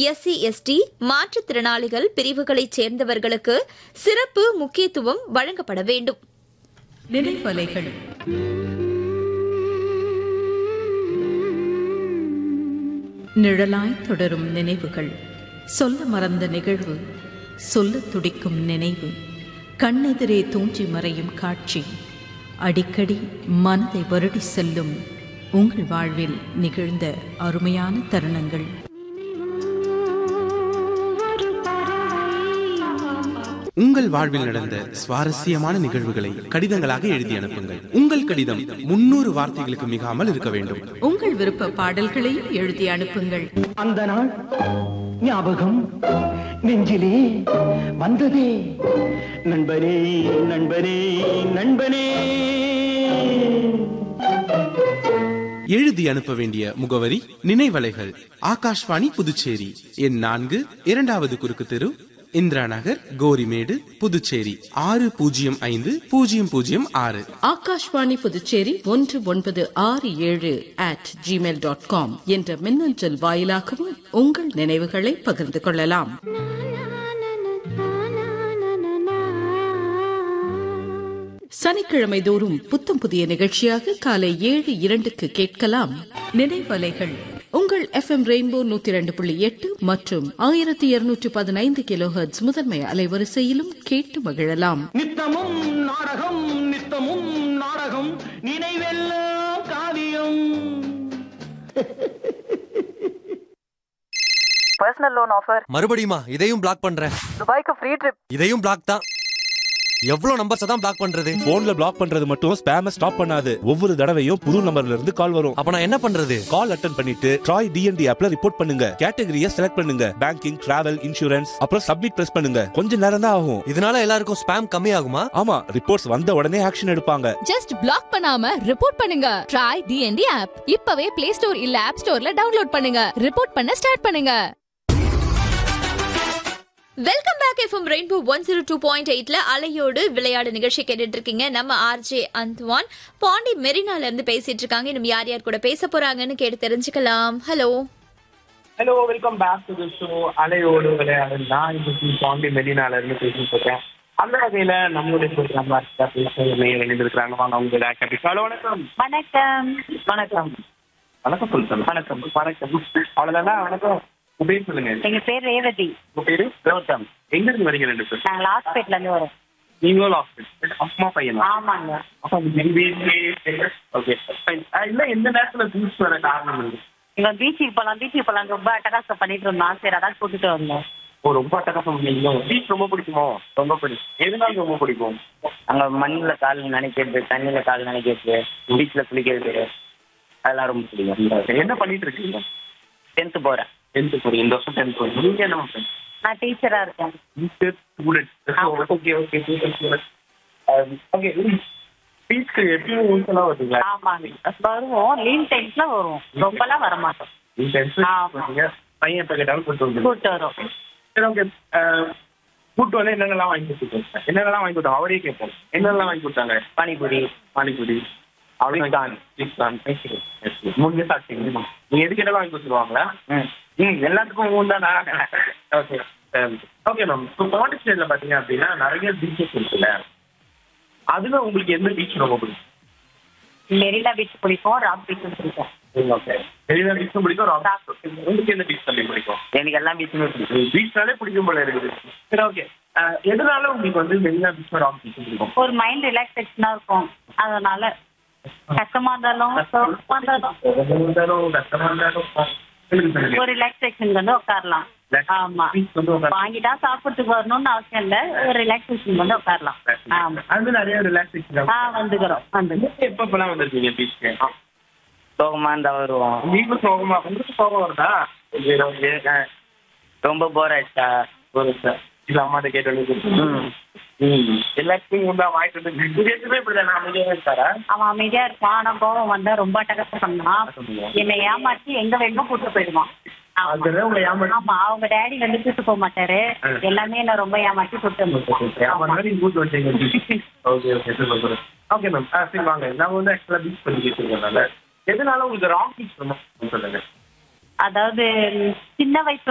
SC ST மாற்றுத்திறனாளிகள் பிரிவுகளைச் சேர்ந்தவர்களுக்கு சிறப்பு முக்கியத்துவம் வழங்கப்பட வேண்டும் நினைவலைகள் நிழலாய் தொடரும் நினைவுகள் சொல்ல மறந்த நிகழ்வு சொல்லத் துடிக்கும் நினைவு கண்ணெதிரே தூஞ்சி மறையும் காட்சி அடிக்கடி மனதை வருடி செல்லும் உங்கள் வாழ்வில் நிகழ்ந்த அருமையான தருணங்கள் உங்கள் வாழ்வில் நடந்த சுவாரஸ்யமான நிகழ்வுகளை கடிதங்களாக எழுதி அனுப்புங்கள் உங்கள் கடிதம் முன்னூறு வார்த்தைகளுக்கு மிகாமல் இருக்க வேண்டும் உங்கள் விருப்ப பாடல்களையும் எழுதி அனுப்புங்கள் அந்த நாள் ஞாபகம் நெஞ்சிலே வந்ததே நண்பனே நண்பனே நண்பனே எழுதி அனுப்ப வேண்டிய முகவரி நினைவலைகள் ஆகாஷ்வாணி புதுச்சேரி எண் நான்கு இரண்டாவது குறுக்கு தெரு இந்திரா நகர் கோரிமேடு புதுச்சேரி ஆறு பூஜ்ஜியம் ஐந்து பூஜ்ஜியம் பூஜ்ஜியம் ஆறு ஆகாஷ்வாணி புதுச்சேரி ஒன்று ஒன்பது ஆறு ஏழு அட் ஜிமெயில் டாட் காம் என்ற மின்னஞ்சல் வாயிலாகவும் உங்கள் நினைவுகளை பகிர்ந்து கொள்ளலாம் சனிக்கிழமை தோறும் புத்தம் புதிய நிகழ்ச்சியாக காலை ஏழு இரண்டுக்கு கேட்கலாம் நினைவலைகள் உங்கள் எஃப்எம் ரெயின்போ நூத்தி இரண்டு புள்ளி எட்டு மற்றும் ஆயிரத்தி இருநூற்றி பதினைந்து கிலோஹெர்ட்ஸ் முதன்மை அலைவரிசையிலும் கேட்டு மகிழலாம் நித்தமும் நாடகம் நித்தமும் நாடகம் நினைவெல்லாம் காவியம் பர்சனல் லோன் ஆஃபர் மறுபடியுமா இதையும் பிளாக் பண்றேன் துபாய்க்கு ஃப்ரீ ட்ரிப் இதையும் பிளாக் தான் எவ்வளவு நம்பர்ஸ் தான் பிளாக் பண்றது போன்ல பிளாக் பண்றது மட்டும் ஸ்பேம ஸ்டாப் பண்ணாது ஒவ்வொரு தடவையும் புது நம்பர்ல இருந்து கால் வரும் அப்ப நான் என்ன பண்றது கால் அட்டன் பண்ணிட்டு ட்ராய் டிஎன்டி ஆப்ல ரிப்போர்ட் பண்ணுங்க கேட்டகரியை செலக்ட் பண்ணுங்க பேங்கிங் டிராவல் இன்சூரன்ஸ் அப்புறம் சப்மிட் பிரஸ் பண்ணுங்க கொஞ்ச நேரம் தான் ஆகும் இதனால எல்லாருக்கும் ஸ்பேம் கம்மி ஆகுமா ஆமா ரிப்போர்ட்ஸ் வந்த உடனே ஆக்ஷன் எடுப்பாங்க ஜஸ்ட் பிளாக் பண்ணாம ரிப்போர்ட் பண்ணுங்க ட்ரை டிஎன்டி ஆப் இப்பவே பிளே ஸ்டோர் இல்ல ஆப் ஸ்டோர்ல டவுன்லோட் பண்ணுங்க ரிப்போர்ட் பண்ண ஸ்டார்ட் பண்ணுங்க welcome back FM rainbow one zero two point எயிட்ல அலையோடு விளையாடு நிகழ்ச்சி கேட்டுட்டு இருக்கீங்க நம்ம ஆர்ஜே அந்த்வான் பாண்டி மெரினால இருந்து பேசிட்டு இருக்காங்க இன்னும் யார் யார் கூட பேச போறாங்கன்னு கேட்டு தெரிஞ்சுக்கலாம் hello hello welcome back to the show அலையோடு விளையாடு நான் இன்னைக்கு பாண்டி மெரினால இருந்து பேசிட்டு இருக்கேன் அந்த வகையில நம்மளுடைய ப்ரோக்ராம் பேச இணைந்திருக்கிறாங்க வாங்க அவங்க கேபிட் ஹலோ வணக்கம் வணக்கம் வணக்கம் வணக்கம் சொல்லுங்க வணக்கம் வணக்கம் அவ்வளவுதானா வணக்கம் உங்க பேர் சொல்லுங்க எங்க பேர் ரேவதி உங்க பேரு கௌதம் எங்க இருந்து வரீங்க ரெண்டு பேர் நாங்க லாஸ்பேட்ல இருந்து வரோம் நீங்களும் ஹாஸ்பிட்டல் அம்மா பையனா ஆமாங்க ஓகே இல்ல எந்த நேரத்துல ஜூஸ் வர காரணம் இருக்கு இங்க பீச்சுக்கு போலாம் பீச்சுக்கு போலாம் ரொம்ப அட்டகாசம் பண்ணிட்டு இருந்தோம் சரி அதான் கூட்டிட்டு வந்தோம் ஓ ரொம்ப அட்டகாசம் பண்ணீங்களோ பீச் ரொம்ப பிடிக்குமோ ரொம்ப பிடிக்கும் எதனால ரொம்ப பிடிக்கும் அங்க மண்ணுல கால் நினைக்கிறது தண்ணியில கால் நினைக்கிறது பீச்ல குளிக்கிறது அதெல்லாம் ரொம்ப பிடிக்கும் என்ன பண்ணிட்டு இருக்கீங்க டென்த் போறேன் டென்த் போறீங்க இந்த வருஷம் டென்த் போறீங்க நீங்க என்ன பண்றீங்க நான் டீச்சரா இருக்கேன் teacher student okay okay student okay பீச்சுக்கு எப்பயும் ஊசலாம் வருதுங்களா ஆமாங்க வருவோம் லீவ் டைம்ஸ்ல வருவோம் ரொம்பலாம் வர மாட்டோம் நீ டென்ஷன் பண்ணீங்க பையன் எப்ப கேட்டாலும் கூட்டு வந்து கூட்டு வரோம் சரி ஓகே கூட்டு வந்து என்னென்னலாம் வாங்கி கொடுத்துருக்கோம் என்னென்னலாம் வாங்கி கொடுத்தாங்க அவரே கேட்போம் என்னென்னலாம் வாங்கி கொடுத்தாங்க பானிபூரி பானிபூரி அவ்வளோதான் முடிஞ்சு சாப்பிட்டீங்க நீங்க எதுக்கு என்ன வாங்கி கொடுத்துருவாங்களா ம் ம் எல்லாத்துக்கும் ஊன் தானா ஓகே ஓகே மேம் இப்போ பாண்டிச்சேரியில் பார்த்தீங்க அப்படின்னா நிறைய பீச்சஸ் இருக்குல்ல அதுல உங்களுக்கு எந்த பீச் ரொம்ப பிடிக்கும் மெரினா பீச் பிடிக்கும் ராக் பீச் பிடிக்கும் ஓகே மெரினா பீச்சும் பிடிக்கும் ராக் உங்களுக்கு எந்த பீச் தம்பி பிடிக்கும் எனக்கு எல்லா பீச்சுமே பிடிக்கும் பீச்னாலே பிடிக்கும் போல இருக்குது சரி ஓகே எதனால உங்களுக்கு வந்து மெரினா பீச் ராக் பீச் பிடிக்கும் ஒரு மைண்ட் ரிலாக்ஸேஷனா இருக்கும் அதனால கஷ்டமா இருந்தாலும் சோகமா இருந்தாலும் கஷ்டமா இருந்தாலும் சொல்லுங்க சொல்லுங்க. ஒரு ரிலாக்ஸேஷன் வந்து உட்காரலாம் ஆமா பீச் வந்து உட்கார- வாங்கிட்டா சாப்பிட்டுக்கு வரணும்னு அவசியம் இல்ல ஒரு ரிலாக்ஸேஷன் வந்து உட்காரலாம் ஆமா அது நிறைய ரிலாக்ஸேஷன் ஆ வந்துக்கிறோம் வந்து எப்ப எப்பெல்லாம் வந்திருக்கீங்க பீச்சுக்கு சோகமா இருந்தா வருவோம் நீங்களும் சோகமா உங்களுக்கு சோகம் வருதா சரி, okay. அஹ், ரொம்ப போர் ஆயிடுச்சா ஒரு சார் இல்ல அம்மாட்ட கேட்டு எல்லாத்தையும் உண்டா வாங்கிட்டு வந்து எப்பவுமே இப்படிதான் நான் அமைதியாக இருக்காரா அவன் அமைதியா இருப்பான் ஆனா கோவம் வந்தா ரொம்ப அட்டகாசம் பண்ணான் என்னை ஏமாத்தி எங்க வேணுமோ கூட்டு போயிடுவான் ஆமா. அதுதான் உங்களை ஏமாத்தி- ஆமா அவங்க டேடி வந்து கூட்டு போக மாட்டாரு எல்லாமே என்ன ரொம்ப ஏமாத்தி கூட்டு வந்து கூட்டு வச்சீங்க okay okay super okay ma'am சரி வாங்க நான் வந்து ஆக்சுவலா பீச் பண்ணி கேட்டுருக்கனால எதனால உங்களுக்கு ராங் பீச் ரொம்ப பிடிக்கும் சொல்லுங்க அதாவது சின்ன வயசுல